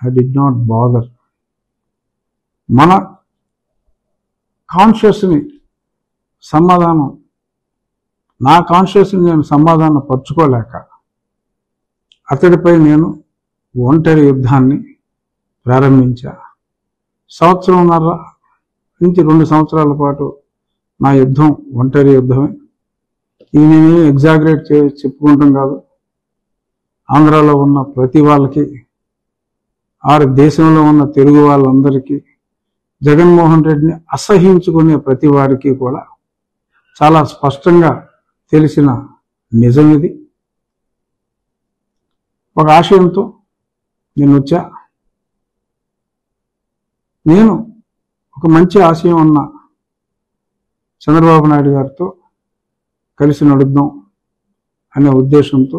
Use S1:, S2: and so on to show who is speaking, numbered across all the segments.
S1: I did not bother మన కాన్షియస్ని సమాధానం నా కాన్షియస్ని నేను సమాధానం పరుచుకోలేక అతడిపై నేను ఒంటరి యుద్ధాన్ని ప్రారంభించా సంవత్సరంన్నర నుంచి రెండు సంవత్సరాల పాటు నా యుద్ధం ఒంటరి యుద్ధమే ఇది నేను ఎగ్జాగరేట్ చే చెప్పుకుంటాం కాదు ఆంధ్రాలో ఉన్న ప్రతి వాళ్ళకి ఆరు దేశంలో ఉన్న తెలుగు వాళ్ళందరికీ జగన్మోహన్ రెడ్డిని అసహించుకునే ప్రతి వారికి కూడా చాలా స్పష్టంగా తెలిసిన నిజం ఇది ఒక ఆశయంతో నేను వచ్చా నేను ఒక మంచి ఆశయం ఉన్న చంద్రబాబు నాయుడు గారితో కలిసి నడుద్దాం అనే ఉద్దేశంతో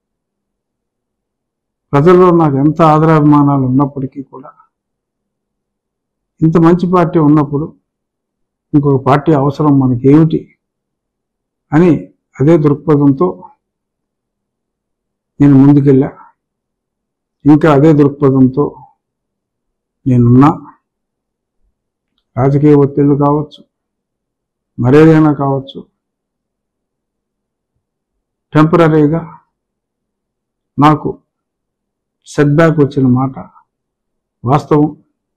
S1: ప్రజల్లో నాకు ఎంత ఆదరాభిమానాలు ఉన్నప్పటికీ కూడా ఇంత మంచి పార్టీ ఉన్నప్పుడు ఇంకొక పార్టీ అవసరం మనకేమిటి అని అదే దృక్పథంతో నేను ముందుకెళ్ళా ఇంకా అదే దృక్పథంతో నేనున్నా రాజకీయ ఒత్తిళ్లు కావచ్చు మరేదైనా కావచ్చు టెంపరీగా నాకు సెట్ బ్యాక్ వచ్చిన మాట వాస్తవం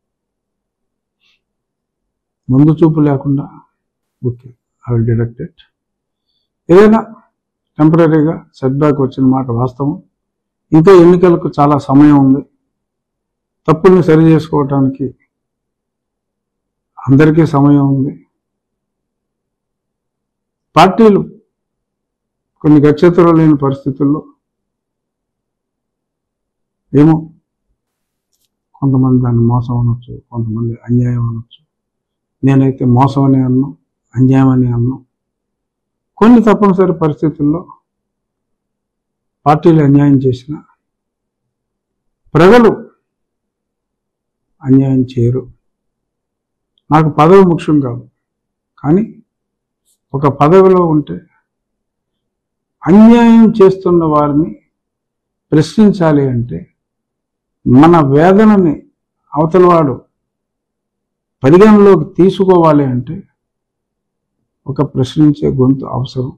S1: ముందు చూపు లేకుండా okay I will deduct it ఏదైనా టెంపరీగా సెట్ బ్యాక్ వచ్చిన మాట వాస్తవం ఇంకా ఎన్నికలకు చాలా సమయం ఉంది తప్పుల్ని సరి చేసుకోవటానికి అందరికీ సమయం ఉంది పార్టీలు కొన్ని గచ్చతలు లేని పరిస్థితుల్లో ఏమో కొంతమంది దాన్ని మోసం అనొచ్చు కొంతమంది అన్యాయం అనొచ్చు నేనైతే మోసం అనే అన్నా అన్యాయం అనే అన్నా కొన్ని తప్పనిసరి పరిస్థితుల్లో పార్టీలు అన్యాయం చేసిన ప్రజలు అన్యాయం చేయరు నాకు పదవి ముఖ్యం కాదు కానీ ఒక పదవిలో ఉంటే అన్యాయం చేస్తున్న వారిని ప్రశ్నించాలి అంటే మన వేదనని అవతలవాడు పరిగణలోకి తీసుకోవాలి అంటే ఒక ప్రశ్నించే గొంతు అవసరం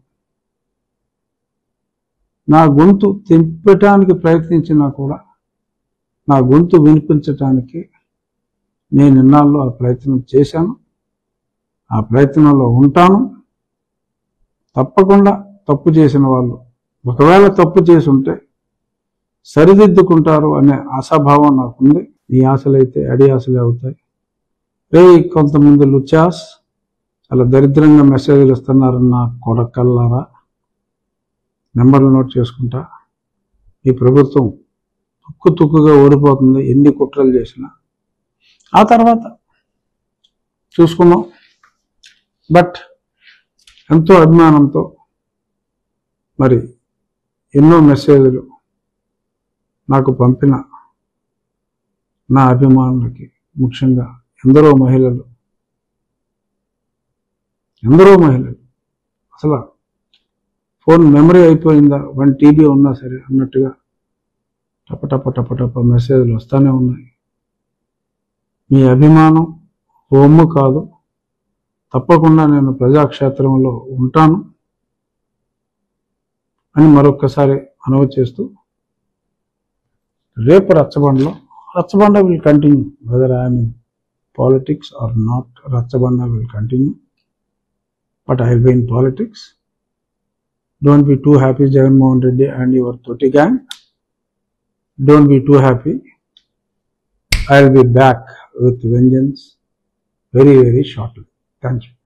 S1: నా గొంతు తెంపటానికి ప్రయత్నించినా కూడా నా గొంతు వినిపించటానికి నేను ఇన్నాళ్ళు ఆ ప్రయత్నం చేశాను ఆ ప్రయత్నంలో ఉంటాను తప్పకుండా తప్పు చేసిన వాళ్ళు ఒకవేళ తప్పు చేసి ఉంటే సరిదిద్దుకుంటారు అనే ఆశాభావం నాకుంది ఈ ఆశలైతే అడి ఆశలే అవుతాయి రే కొంతమంది లుచాస్ చాలా దరిద్రంగా మెసేజ్లు ఇస్తున్నారు నా కొడకల్లారా నెంబర్లు నోట్ చేసుకుంటా ఈ ప్రభుత్వం తుక్కు తుక్కుగా ఓడిపోతుంది ఎన్ని కుట్రలు చేసినా ఆ తర్వాత చూసుకున్నాం బట్ ఎంతో అభిమానంతో మరి ఎన్నో మెసేజ్లు నాకు పంపిన నా అభిమానులకి ముఖ్యంగా ఎందరో మహిళలు ఎందరో మహిళలు అసలు ఫోన్ మెమరీ అయిపోయిందా వన్ టీబీ ఉన్నా సరే అన్నట్టుగా టప టప టప టప మెసేజ్లు వస్తూనే ఉన్నాయి మీ అభిమానం హోము కాదు తప్పకుండా నేను ప్రజాక్షేత్రంలో ఉంటాను అని మరొక్కసారి మనవి చేస్తూ రేపు రచ్చబండలో Rachabanda will continue whether I'm in politics or not Rachabanda will continue but I will be in politics don't be too happy Jaganmohan Reddy and your తోటి gang don't be too happy I will be back with vengeance very, very shortly. Thank you.